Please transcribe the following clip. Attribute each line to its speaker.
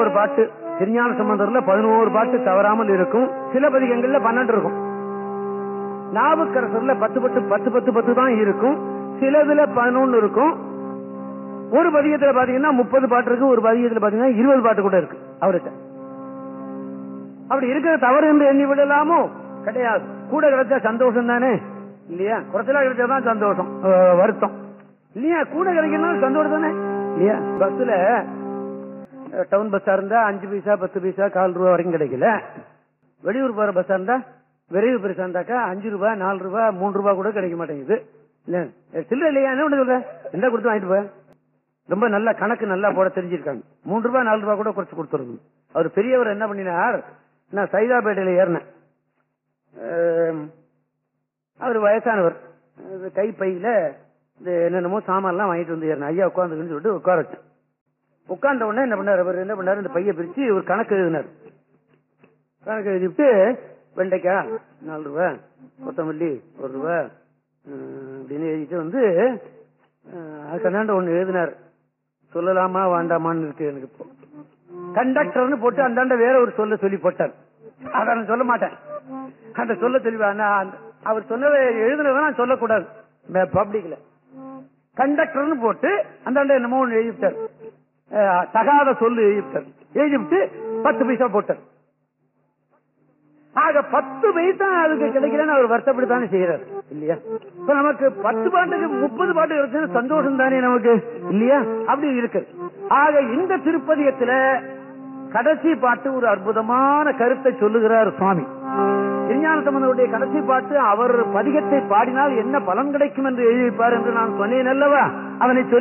Speaker 1: பதினோரு பாட்டு திருஞான சம்பந்தர்ல பதினோரு பாட்டு தவறாமல் இருக்கும் சில பதிகங்கள்ல பன்னெண்டு இருக்கும் நாவுக்கரசர்ல பத்து பத்து பத்து பத்து பத்து தான் இருக்கும் சிலதுல பதினொன்னு இருக்கும் ஒரு பதிகத்துல பாத்தீங்கன்னா முப்பது பாட்டு இருக்கு ஒரு பதிகத்துல பாத்தீங்கன்னா இருபது பாட்டு கூட இருக்கு அவர்கிட்ட அப்படி இருக்கிற தவறு என்று எண்ணி விடலாமோ கிடையாது கூட கிடைச்சா சந்தோஷம் தானே இல்லையா குறைச்சலா கிடைச்சாதான் சந்தோஷம் அஹ், வருத்தம் இல்லையா கூட கிடைக்கணும் சந்தோஷம் தானே இல்லையா பஸ்ல டவுன் பஸ்ஸா இருந்தா அஞ்சு பைசா பத்து பைசா கால் ரூபா வரைக்கும் கிடைக்கல வெளியூர் போற பஸ்ஸா இருந்தா விரைவு பெருசா இருந்தாக்கா அஞ்சு ரூபாய் நாலு ரூபாய் மூணு ரூபாய் கூட கிடைக்க மாட்டேங்குது இல்ல சில்லற இல்லையா என்ன பண்ண சொல்ற எந்த கொடுத்து வாங்கிட்டு போய் ரொம்ப நல்ல கணக்கு நல்லா போட தெரிஞ்சிருக்காங்க மூணு ரூபாய் நாலு ரூபாய் கூட குறைச்சு கொடுத்துருங்க அவர் பெரியவர் என்ன பண்ணினார் நான் சைதாப்பேட்டையில ஏறினேன் அஹ், அவர் வயசானவர் அது கை பையில இந்த என்னென்னமோ சாமான்லாம் வாங்கிட்டு வந்து ஏறினேன் ஐயா உட்காந்துக்குன்னு சொல்லிட்டு உட்கார வச்சேன் உட்கார்ந்த உடனே என்ன பண்ணார் அவர் என்ன பண்ணாரு இந்த பைய பிரிச்சு ஒரு கணக்கு எழுதினார் கணக்கு எழுதிவிட்டு வெண்டைக்காய் நாலு ரூபா கொத்தமல்லி ஒரு ரூபா அஹ், அப்படின்னு எழுதிட்டு வந்து அஹ், அதுக்கு ஒண்ணு எழுதினார் சொல்லலாமா வேண்டாமான்னு இருக்கு எனக்கு இப்போ கண்டக்டர்னு போட்டு அந்தாண்ட வேற ஒரு சொல்ல சொல்லி போட்டார் அதை நான் சொல்ல மாட்டேன் அந்த சொல்ல தெளிவா நான் அந்த- அவர் சொன்னதை எழுதுனதை நான் சொல்லக்கூடாது பப்ளிக்ல கண்டக்டர்னு போட்டு அந்தாண்ட என்னமோ ஒண்ணு எழுதிவிட்டார் அஹ், தகாத சொல்லு எழுதிவிட்டார் எழுதிவிட்டு பத்து பைசா போட்டார் ஆக பத்து பைசா அதுக்கு கிடைக்கலன்னு அவர் வருத்தப்பட்டு தானே செய்யறாரு இல்லையா இப்ப நமக்கு பத்து பாட்டுக்கு முப்பது பாட்டு கிடைச்சது சந்தோஷம் தானே நமக்கு இல்லையா அப்படி இருக்கு ஆக இந்த திருப்பதியத்துல கடைசி பாட்டு ஒரு அற்புதமான கருத்தை சொல்லுகிறார் சுவாமி விஞ்ஞான சம்பந்தருடைய கடைசி பாட்டு அவர் பதிகத்தை பாடினால் என்ன பலன் கிடைக்கும் என்று எழுதியிருப்பார் என்று நான் சொன்னேன் அல்லவா அவனை சொல்லி